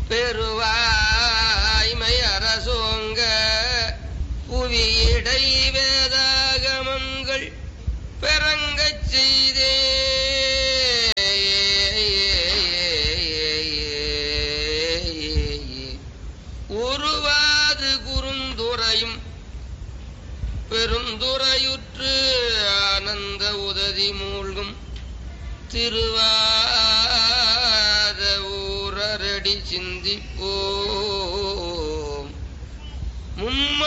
பெருவாய்மை அரசோங்க புவியிடை வேதாகமங்கள் பெறங்கச் செய்தே உருவாது குறுந்துறையும் பெருந்துறையுற்று ஆனந்த உததி மூழ்கும் திருவாத ஊரரடி சிந்திப்போ